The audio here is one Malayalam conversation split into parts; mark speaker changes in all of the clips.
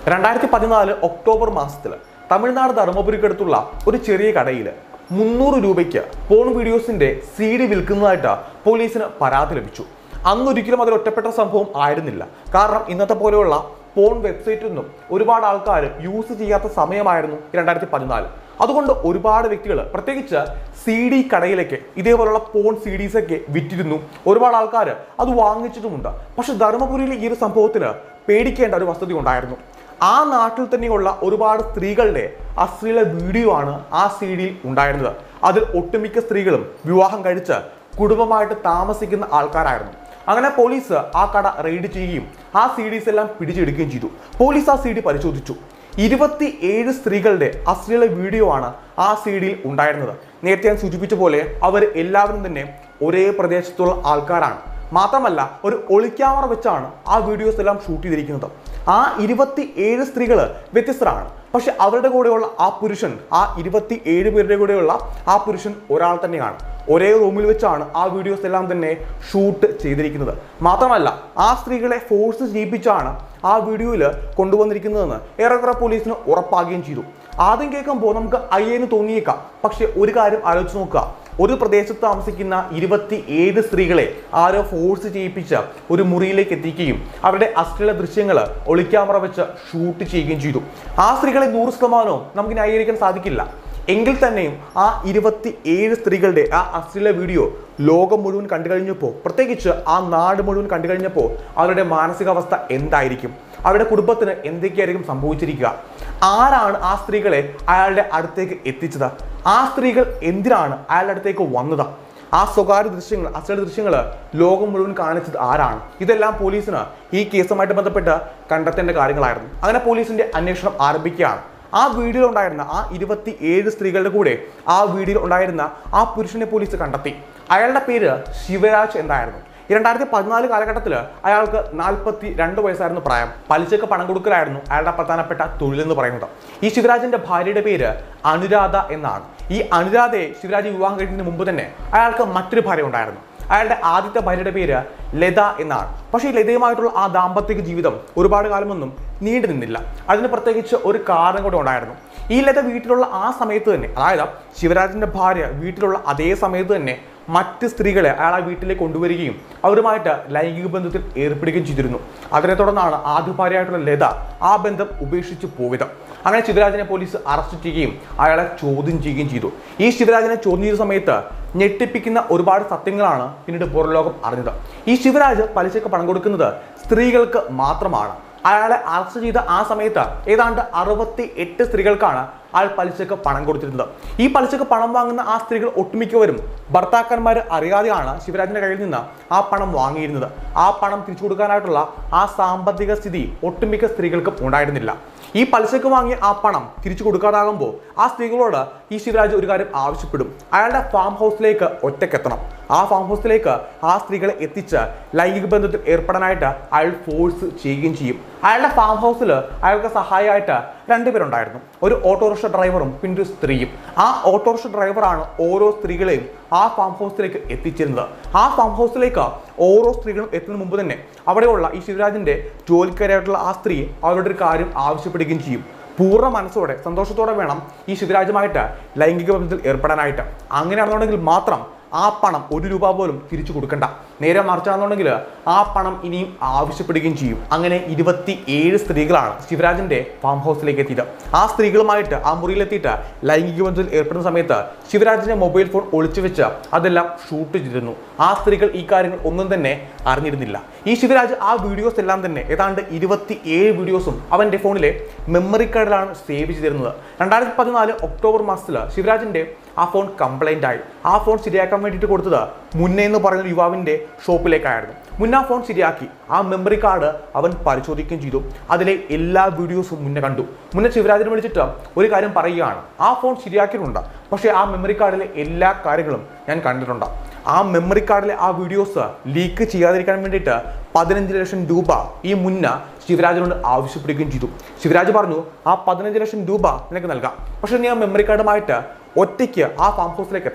Speaker 1: രണ്ടായിരത്തി പതിനാല് ഒക്ടോബർ മാസത്തിൽ തമിഴ്നാട് ധർമ്മപുരിക്കടുത്തുള്ള ഒരു ചെറിയ കടയിൽ മുന്നൂറ് രൂപയ്ക്ക് പോൺ വീഡിയോസിന്റെ സി ഡി വിൽക്കുന്നതായിട്ട് പോലീസിന് പരാതി ലഭിച്ചു അന്നൊരിക്കലും അതൊരു ഒറ്റപ്പെട്ട സംഭവം ആയിരുന്നില്ല കാരണം ഇന്നത്തെ പോലെയുള്ള പോൺ വെബ്സൈറ്റിൽ നിന്നും ഒരുപാട് ആൾക്കാർ യൂസ് ചെയ്യാത്ത സമയമായിരുന്നു രണ്ടായിരത്തി പതിനാല് അതുകൊണ്ട് ഒരുപാട് വ്യക്തികൾ പ്രത്യേകിച്ച് സി ഡി കടയിലേക്ക് ഇതേപോലുള്ള പോൺ സി ഡീസ് ഒക്കെ വിറ്റിരുന്നു ഒരുപാട് ആൾക്കാർ അത് വാങ്ങിച്ചിട്ടുമുണ്ട് പക്ഷെ ധർമ്മപുരിയിലെ ഈ ഒരു സംഭവത്തിന് പേടിക്കേണ്ട ഒരു വസ്തുത ഉണ്ടായിരുന്നു ആ നാട്ടിൽ തന്നെയുള്ള ഒരുപാട് സ്ത്രീകളുടെ അശ്ലീല വീഡിയോ ആണ് ആ സി ഡിയിൽ ഉണ്ടായിരുന്നത് അതിൽ ഒട്ടുമിക്ക സ്ത്രീകളും വിവാഹം കഴിച്ച് കുടുംബമായിട്ട് താമസിക്കുന്ന ആൾക്കാരായിരുന്നു അങ്ങനെ പോലീസ് ആ കട റെയ്ഡ് ചെയ്യുകയും ആ സി ഡീസ് എല്ലാം പിടിച്ചെടുക്കുകയും ചെയ്തു പോലീസ് ആ സി ഡി പരിശോധിച്ചു ഇരുപത്തി ഏഴ് സ്ത്രീകളുടെ അശ്ലീല വീഡിയോ ആണ് ആ സി ഡിയിൽ ഉണ്ടായിരുന്നത് നേരത്തെ ഞാൻ സൂചിപ്പിച്ച പോലെ അവർ എല്ലാവരും തന്നെ ഒരേ പ്രദേശത്തുള്ള ആൾക്കാരാണ് മാത്രമല്ല ഒരു ഒളിക്യാമറ വെച്ചാണ് ആ വീഡിയോസ് എല്ലാം ഷൂട്ട് ചെയ്തിരിക്കുന്നത് ആ ഇരുപത്തി ഏഴ് സ്ത്രീകൾ വ്യത്യസ്തരാണ് പക്ഷെ അവരുടെ കൂടെയുള്ള ആ പുരുഷൻ ആ ഇരുപത്തി ഏഴ് പേരുടെ കൂടെയുള്ള ആ പുരുഷൻ ഒരാൾ തന്നെയാണ് ഒരേ റൂമിൽ വെച്ചാണ് ആ വീഡിയോസ് എല്ലാം തന്നെ ഷൂട്ട് ചെയ്തിരിക്കുന്നത് മാത്രമല്ല ആ സ്ത്രീകളെ ഫോഴ്സ് ചെയ്യിപ്പിച്ചാണ് ആ വീഡിയോയിൽ കൊണ്ടുവന്നിരിക്കുന്നതെന്ന് ഏറെക്കുറെ പോലീസിന് ഉറപ്പാകുകയും ചെയ്തു ആദ്യം കേൾക്കുമ്പോൾ നമുക്ക് അയ്യേന്ന് തോന്നിയേക്കാം പക്ഷെ ഒരു കാര്യം ആലോചിച്ച് നോക്കുക ഒരു പ്രദേശത്ത് താമസിക്കുന്ന ഇരുപത്തി ഏഴ് സ്ത്രീകളെ ആരോ ഫോഴ്സ് ചെയ്യിപ്പിച്ച് ഒരു മുറിയിലേക്ക് എത്തിക്കുകയും അവരുടെ അശ്ലീല ദൃശ്യങ്ങൾ ഒളിക്യാമറ വെച്ച് ഷൂട്ട് ചെയ്യുകയും ചെയ്തു ആ സ്ത്രീകളെ നൂറ് ശതമാനവും നമുക്ക് ന്യായീകരിക്കാൻ സാധിക്കില്ല എങ്കിൽ തന്നെയും ആ ഇരുപത്തി ഏഴ് സ്ത്രീകളുടെ ആ അശ്ലീല വീഡിയോ ലോകം മുഴുവൻ കണ്ടു കഴിഞ്ഞപ്പോൾ പ്രത്യേകിച്ച് ആ നാട് മുഴുവൻ കണ്ടു കഴിഞ്ഞപ്പോൾ അവരുടെ മാനസികാവസ്ഥ എന്തായിരിക്കും അവരുടെ കുടുംബത്തിന് എന്തൊക്കെയായിരിക്കും സംഭവിച്ചിരിക്കുക ആരാണ് ആ സ്ത്രീകളെ അയാളുടെ അടുത്തേക്ക് എത്തിച്ചത് ആ സ്ത്രീകൾ എന്തിനാണ് അയാളുടെ അടുത്തേക്ക് വന്നത് ആ സ്വകാര്യ ദൃശ്യങ്ങൾ അശ്ലീല ദൃശ്യങ്ങൾ ലോകം മുഴുവൻ കാണിച്ചത് ആരാണ് ഇതെല്ലാം പോലീസിന് ഈ കേസുമായിട്ട് ബന്ധപ്പെട്ട് കണ്ടെത്തേണ്ട കാര്യങ്ങളായിരുന്നു അങ്ങനെ പോലീസിന്റെ അന്വേഷണം ആരംഭിക്കുകയാണ് ആ വീഡിയോയിൽ ഉണ്ടായിരുന്ന ആ ഇരുപത്തി ഏഴ് സ്ത്രീകളുടെ കൂടെ ആ വീഡിയോയിൽ ഉണ്ടായിരുന്ന ആ പുരുഷനെ പോലീസ് കണ്ടെത്തി അയാളുടെ പേര് ശിവരാജ് എന്തായിരുന്നു ഈ രണ്ടായിരത്തി പതിനാല് കാലഘട്ടത്തിൽ അയാൾക്ക് നാൽപ്പത്തി രണ്ട് വയസ്സായിരുന്നു പ്രായം പലിശക്ക് പണം കൊടുക്കലായിരുന്നു അയാളുടെ പ്രധാനപ്പെട്ട തൊഴിലെന്ന് പറയുന്നത് ഈ ശിവരാജിന്റെ ഭാര്യയുടെ പേര് അനുരാധ എന്നാണ് ഈ അനുരാധയെ ശിവരാജ് വിവാഹം കഴിക്കുന്നതിന് മുമ്പ് തന്നെ അയാൾക്ക് മറ്റൊരു ഭാര്യ ഉണ്ടായിരുന്നു അയാളുടെ ആദ്യത്തെ ഭാര്യയുടെ പേര് ലത എന്നാണ് പക്ഷേ ഈ ലതയുമായിട്ടുള്ള ആ ദാമ്പത്യ ജീവിതം ഒരുപാട് കാലമൊന്നും നീണ്ടു നിന്നില്ല അതിന് പ്രത്യേകിച്ച് ഒരു കാരണം കൂടെ ഉണ്ടായിരുന്നു ഈ ലത വീട്ടിലുള്ള ആ സമയത്ത് തന്നെ അതായത് ശിവരാജന്റെ ഭാര്യ വീട്ടിലുള്ള അതേ സമയത്ത് തന്നെ മറ്റ് സ്ത്രീകളെ അയാൾ ആ വീട്ടിലേക്ക് കൊണ്ടുവരികയും അവരുമായിട്ട് ലൈംഗിക ബന്ധത്തിൽ ഏർപ്പെടുകയും ചെയ്തിരുന്നു അതിനെ തുടർന്നാണ് ആദ്യ ഭാര്യയായിട്ടുള്ള ലത ആ ബന്ധം ഉപേക്ഷിച്ച് പോയത് അങ്ങനെ ശിവരാജനെ പോലീസ് അറസ്റ്റ് ചെയ്യുകയും അയാളെ ചോദ്യം ചെയ്യുകയും ചെയ്തു ഈ ശിവരാജനെ ചോദ്യം ചെയ്ത സമയത്ത് ഞെട്ടിപ്പിക്കുന്ന ഒരുപാട് സത്യങ്ങളാണ് പിന്നീട് പുറം ലോകം അറിഞ്ഞത് ഈ ശിവരാജ് പലിശക്ക് പണം കൊടുക്കുന്നത് സ്ത്രീകൾക്ക് മാത്രമാണ് അയാളെ അറസ്റ്റ് ചെയ്ത ആ സമയത്ത് ഏതാണ്ട് അറുപത്തി എട്ട് സ്ത്രീകൾക്കാണ് അയാൾ പലിശക്ക് പണം കൊടുത്തിരുന്നത് ഈ പലിശക്ക് പണം വാങ്ങുന്ന ആ സ്ത്രീകൾ ഒട്ടുമിക്കവരും ഭർത്താക്കന്മാർ അറിയാതെയാണ് ശിവരാജിന്റെ കയ്യിൽ നിന്ന് ആ പണം വാങ്ങിയിരുന്നത് ആ പണം തിരിച്ചു കൊടുക്കാനായിട്ടുള്ള ആ സാമ്പത്തിക സ്ഥിതി ഒട്ടുമിക്ക സ്ത്രീകൾക്കും ഉണ്ടായിരുന്നില്ല ഈ പലിശക്ക് വാങ്ങിയ ആ പണം തിരിച്ചു കൊടുക്കാതാകുമ്പോൾ ആ സ്ത്രീകളോട് ഈ ശിവരാജ് ഒരു കാര്യം ആവശ്യപ്പെടും അയാളുടെ ഫാം ഹൗസിലേക്ക് ഒറ്റക്കെത്തണം ആ ഫാം ഹൗസിലേക്ക് ആ സ്ത്രീകളെ എത്തിച്ച് ലൈംഗിക ബന്ധത്തിൽ ഏർപ്പെടാനായിട്ട് അയാൾ ഫോഴ്സ് ചെയ്യുകയും ചെയ്യും അയാളുടെ ഫാം ഹൗസിൽ അയാൾക്ക് സഹായമായിട്ട് രണ്ടുപേരുണ്ടായിരുന്നു ഒരു ഓട്ടോറിക്ഷ ഡ്രൈവറും പിന്നെ ഒരു സ്ത്രീയും ആ ഓട്ടോറിക്ഷ ഡ്രൈവറാണ് ഓരോ സ്ത്രീകളെയും ആ ഫാം ഹൗസിലേക്ക് എത്തിച്ചിരുന്നത് ആ ഫാം ഹൗസിലേക്ക് ഓരോ സ്ത്രീകളും എത്തുന്നതിന് മുമ്പ് തന്നെ അവിടെയുള്ള ഈ ശിവരാജിന്റെ ജോലിക്കാരായിട്ടുള്ള ആ സ്ത്രീ അവരുടെ ഒരു കാര്യം ആവശ്യപ്പെടുകയും ചെയ്യും പൂർണ്ണ മനസ്സോടെ സന്തോഷത്തോടെ വേണം ഈ ശിവരാജുമായിട്ട് ലൈംഗിക ബന്ധത്തിൽ ഏർപ്പെടാനായിട്ട് അങ്ങനെയാണെന്നുണ്ടെങ്കിൽ മാത്രം ആ പണം ഒരു രൂപ പോലും തിരിച്ചു കൊടുക്കണ്ട നേരെ മറിച്ചാണെന്നുണ്ടെങ്കിൽ ആ പണം ഇനിയും ആവശ്യപ്പെടുകയും ചെയ്യും അങ്ങനെ ഇരുപത്തി ഏഴ് സ്ത്രീകളാണ് ശിവരാജിന്റെ ഫാം ഹൗസിലേക്ക് എത്തിയത് ആ സ്ത്രീകളുമായിട്ട് ആ മുറിയിലെത്തിയിട്ട് ലൈംഗിക ബന്ധത്തിൽ ഏർപ്പെടുന്ന സമയത്ത് ശിവരാജിന്റെ മൊബൈൽ ഫോൺ ഒളിച്ചു വെച്ച് അതെല്ലാം ഷൂട്ട് ചെയ്തിരുന്നു ആ സ്ത്രീകൾ ഈ കാര്യങ്ങൾ ഒന്നും തന്നെ അറിഞ്ഞിരുന്നില്ല ഈ ശിവരാജ് ആ വീഡിയോസ് എല്ലാം തന്നെ ഏതാണ്ട് ഇരുപത്തി ഏഴ് വീഡിയോസും അവന്റെ ഫോണിലെ മെമ്മറി കാർഡിലാണ് സേവ് ചെയ്തിരുന്നത് രണ്ടായിരത്തി പതിനാല് ഒക്ടോബർ മാസത്തിൽ ശിവരാജിന്റെ ആ ഫോൺ കംപ്ലൈന്റ് ആയി ആ ഫോൺ ശരിയാക്കാൻ വേണ്ടിയിട്ട് കൊടുത്തത് മുന്നേ എന്ന് പറയുന്ന യുവാവിന്റെ ഷോപ്പിലേക്കായിരുന്നു മുന്നേ ആ ഫോൺ ശരിയാക്കി ആ മെമ്മറി കാർഡ് അവൻ പരിശോധിക്കുകയും ചെയ്തു അതിലെ എല്ലാ വീഡിയോസും മുന്നേ കണ്ടു മുന്നേ ശിവരാജിനെ വിളിച്ചിട്ട് ഒരു കാര്യം പറയുകയാണ് ആ ഫോൺ ശരിയാക്കിയിട്ടുണ്ട് പക്ഷേ ആ മെമ്മറി കാർഡിലെ എല്ലാ കാര്യങ്ങളും ഞാൻ കണ്ടിട്ടുണ്ട് ആ മെമ്മറി കാർഡിലെ ആ വീഡിയോസ് ലീക്ക് ചെയ്യാതിരിക്കാൻ വേണ്ടിയിട്ട് പതിനഞ്ച് ലക്ഷം രൂപ ഈ മുന്ന ശിവരാജിനോട് ആവശ്യപ്പെടുകയും ചെയ്തു ശിവരാജ് പറഞ്ഞു ആ പതിനഞ്ച് ലക്ഷം രൂപ നിനക്ക് നൽകാം പക്ഷെ നീ ആ മെമ്മറി കാർഡുമായിട്ട് ഒറ്റയ്ക്ക് ആ ഫാം ഹൗസിലേക്ക് എത്തണം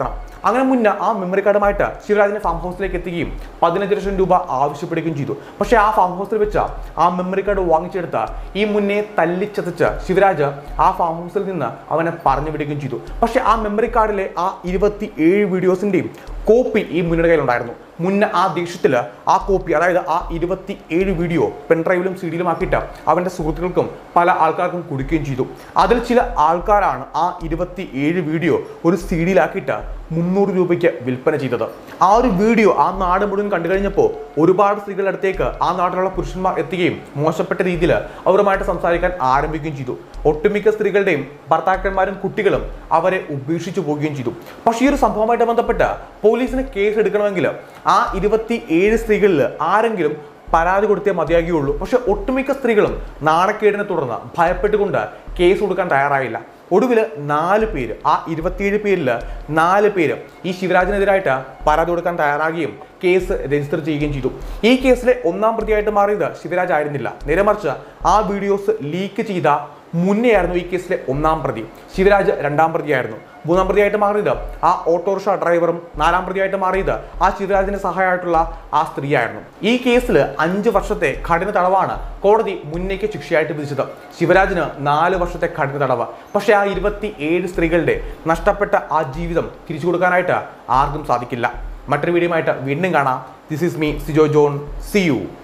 Speaker 1: അങ്ങനെ മുന്നേ ആ മെമ്മറി കാർഡുമായിട്ട് ശിവരാജിന്റെ ഫാം ഹൗസിലേക്ക് എത്തുകയും പതിനഞ്ച് ലക്ഷം രൂപ ആവശ്യപ്പെടുകയും ചെയ്തു പക്ഷേ ആ ഫാം ഹൗസിൽ വെച്ച് ആ മെമ്മറി കാർഡ് വാങ്ങിച്ചെടുത്ത ഈ മുന്നേ തല്ലിച്ചതച്ച് ശിവരാജ് ആ ഫാം ഹൗസിൽ നിന്ന് അവനെ പറഞ്ഞു വിടുകയും ചെയ്തു പക്ഷേ ആ മെമ്മറി കാർഡിലെ ആ ഇരുപത്തി ഏഴ് വീഡിയോസിന്റെയും കോപ്പി ഈ മുന്നയുടെ കയ്യിലുണ്ടായിരുന്നു മുന്നേ ആ ദേഷ്യത്തിൽ ആ കോപ്പി അതായത് ആ ഇരുപത്തി ഏഴ് വീഡിയോ പെൻഡ്രൈവിലും സി ഡിയിലും ആക്കിയിട്ട് അവൻ്റെ സുഹൃത്തുക്കൾക്കും പല ആൾക്കാർക്കും കൊടുക്കുകയും ചെയ്തു അതിൽ ചില ആൾക്കാരാണ് ആ ഇരുപത്തി ഏഴ് വീഡിയോ ഒരു സി ഡിയിലാക്കിയിട്ട് മുന്നൂറ് രൂപയ്ക്ക് വിൽപ്പന ചെയ്തത് ആ ഒരു വീഡിയോ ആ നാട് മുഴുവൻ കണ്ടു കഴിഞ്ഞപ്പോൾ ഒരുപാട് സ്ത്രീകളുടെ അടുത്തേക്ക് ആ നാട്ടിലുള്ള പുരുഷന്മാർ എത്തുകയും മോശപ്പെട്ട രീതിയിൽ അവരുമായിട്ട് സംസാരിക്കാൻ ആരംഭിക്കുകയും ചെയ്തു ഒട്ടുമിക്ക സ്ത്രീകളുടെയും ഭർത്താക്കന്മാരും കുട്ടികളും അവരെ ഉപേക്ഷിച്ചു പോവുകയും ചെയ്തു പക്ഷേ ഈ ഒരു സംഭവമായിട്ട് ബന്ധപ്പെട്ട് പോലീസിന് കേസ് എടുക്കണമെങ്കിൽ ആ ഇരുപത്തി ഏഴ് സ്ത്രീകളിൽ ആരെങ്കിലും പരാതി കൊടുത്തേ മതിയാകുകയുള്ളൂ പക്ഷെ ഒട്ടുമിക്ക സ്ത്രീകളും നാണക്കേടിനെ തുടർന്ന് ഭയപ്പെട്ടുകൊണ്ട് കേസ് കൊടുക്കാൻ തയ്യാറായില്ല ഒടുവിൽ നാല് പേര് ആ ഇരുപത്തിയേഴ് പേരിൽ നാല് പേര് ഈ ശിവരാജിനെതിരായിട്ട് പരാതി കൊടുക്കാൻ തയ്യാറാകുകയും കേസ് രജിസ്റ്റർ ചെയ്യുകയും ചെയ്തു ഈ കേസിലെ ഒന്നാം പ്രതിയായിട്ട് മാറിയത് ശിവരാജ് ആയിരുന്നില്ല നേരെ മറിച്ച് ആ വീഡിയോസ് ലീക്ക് ചെയ്ത മുന്നെയായിരുന്നു ഈ കേസിലെ ഒന്നാം പ്രതി ശിവരാജ് രണ്ടാം പ്രതിയായിരുന്നു മൂന്നാം പ്രതിയായിട്ട് മാറിയത് ആ ഓട്ടോറിക്ഷ ഡ്രൈവറും നാലാം പ്രതിയായിട്ട് മാറിയത് ആ ശിവരാജിന് സഹായമായിട്ടുള്ള ആ സ്ത്രീയായിരുന്നു ഈ കേസിൽ അഞ്ച് വർഷത്തെ കഠിന തടവാണ് കോടതി മുന്നേക്ക് ശിക്ഷയായിട്ട് വിധിച്ചത് ശിവരാജിന് നാല് വർഷത്തെ കഠിന തടവ് പക്ഷേ ആ ഇരുപത്തി ഏഴ് സ്ത്രീകളുടെ നഷ്ടപ്പെട്ട ആ ജീവിതം തിരിച്ചു കൊടുക്കാനായിട്ട് ആർക്കും സാധിക്കില്ല മറ്റൊരു വീഡിയോയുമായിട്ട് വീണ്ടും കാണാം this is me Sijo John see U